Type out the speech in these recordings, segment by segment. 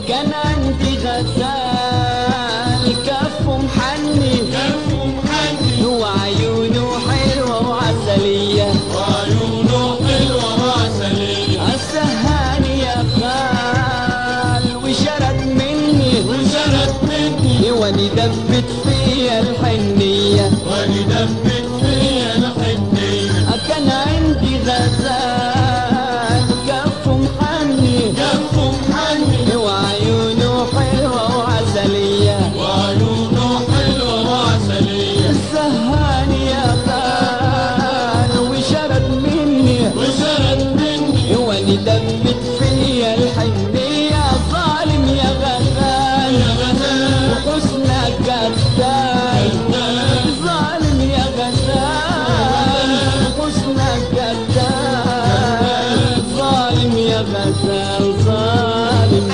كان عندي غزال كف محني كف محني وعيونه حلوة وعسلية وعيونه حلوة وعسلية السهاني يا خال وشرد مني وشرت مني واني دبت فيا الحنية ولدبت فيا الحنية كان عندي غزال كف محني كف محني وعيونه حلوة وعسلية وعيونه حلوة وعسلية السهاني يا خال وشرد مني وشرت مني واني دبت فيا الحنية ظالم يا غزال يا غزال وحسنك قتال ظالم يا غزال حسنك قتال ظالم يا غزال ظالم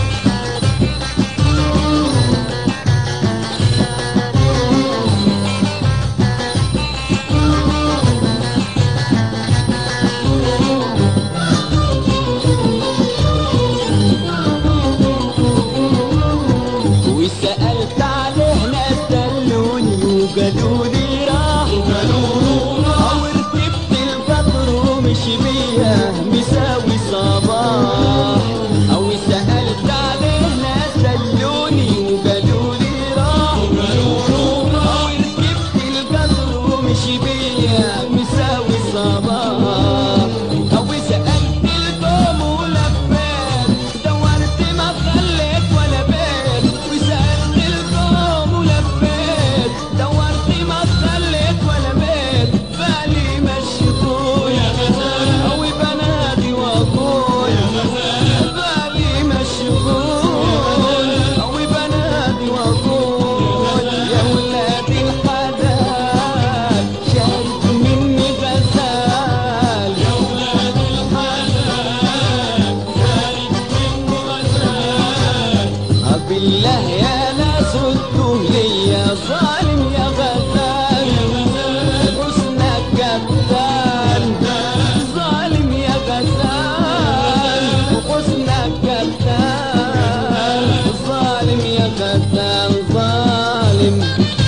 وسألت عليه ناس دلوني وقالوا لي راح أو ركبت القطر ومشي بيها مساوي صباح أو سألت عليه ناس دلوني وقالوا لي راح أو ركبت القطر ومشي بيها مساوي صباح أو سألت القوم ولفيت دورت ما خليت ولا بيت وسألت القوم ولفيت دورت ما خليت ولا بيت بالي مشغول يا غزال أو بنادي وأقول يا غزال بالي مشغول أو بنادي وأقول يا ولاد الحلال شارك مني غزال يا ولاد الحلال شارك مني غزال بالله يا ناس ردوا لي يا ظالم يا غزال حسنك قتال ظالم يا غزال وحسنك قتال ظالم يا غزال ظالم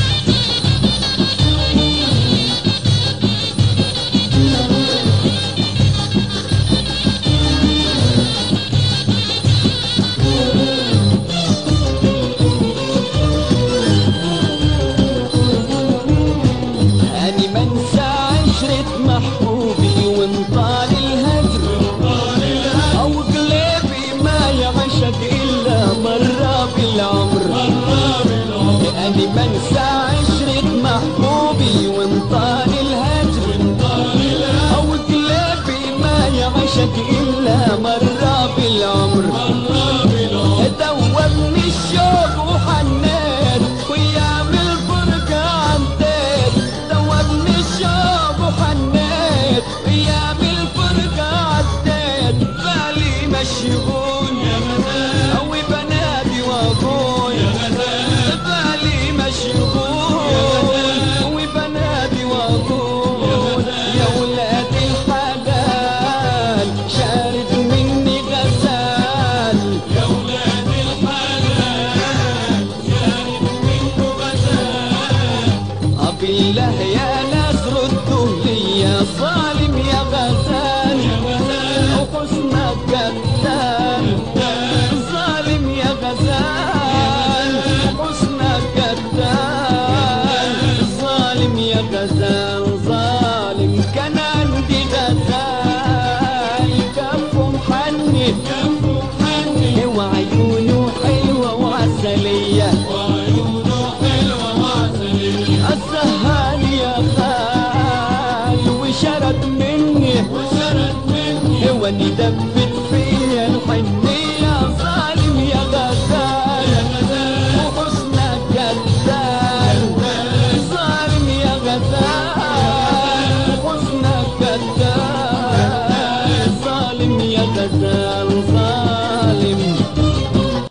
أني منسى عشرة محبوبي وانطال الهجر أو قلبي ما يعشق إلا مرة بالعمر أني منسى عشرة محبوبي وانطال الهجر أو قلبي ما يعشق إلا مرة بالعمر دوبني الشوق وحنيت ويام الفرقة عديت دوبني الشوق وحنيت ويام الفرقة عديت بالي مشغول أو بنادي وأقول بالي مشغول وبنادي وأقول يا ولاد الحلال شارد مني غزال يا ولاد الحلال شارك منه غزال بالله يا ناس ردوا لي يا ظالم يا غزال وحسنك قتال ظالم يا غزال حسنك قتال ظالم يا غزال ظالم كان عندي غزال كف محني كف محني وعيونه حلوة وعسلية وعيونه حلوة وعسلية السهال يا خال وشرد مني وشرت مني واني دبت